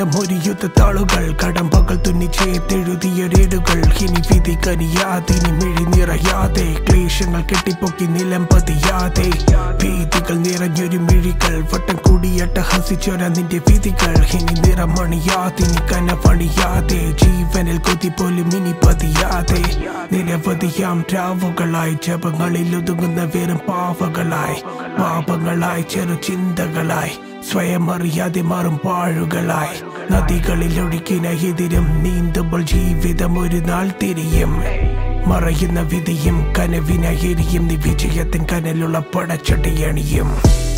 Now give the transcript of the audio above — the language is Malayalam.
ജീവിതം ഒരു യുദ്ധത്താളുകൾ കടമ്പകൾ തുന്നിച്ചേത്തെഴുതിയ രേടുകൾ ഇനി വിധി കനിയാതിനി മിഴി നിറയാതെ ക്ലേശങ്ങൾ കെട്ടിപ്പൊക്കി നിലം പതിയാതെ ഭീതികൾ നിറഞ്ഞൊരു മിഴികൾ വട്ടം കൂടിയട്ട ഹസിച്ചൊര നിന്റെ വിധികൾ ഇനി നിറമണിയാതിനി കനപണിയാതെ ജീവനിൽ കൊതി പോലും ഇനി പതിയാതെ നിരവധിയാം രാവുകളായി ജപങ്ങളിൽ ഒതുങ്ങുന്ന വെറും പാവകളായി പാപങ്ങളായി ചെറു ചിന്തകളായി സ്വയം അറിയാതെ മാറും പാഴുകളായി നദികളിൽ ഒഴുക്കിന എതിരും നീന്തുമ്പോൾ ജീവിതം ഒരു നാൾ തിരിയും മറയുന്ന വിധിയും കനവിന എരിയും നീ വിജയത്തിൻ കനലുള്ള പടച്ചട്ടിയണിയും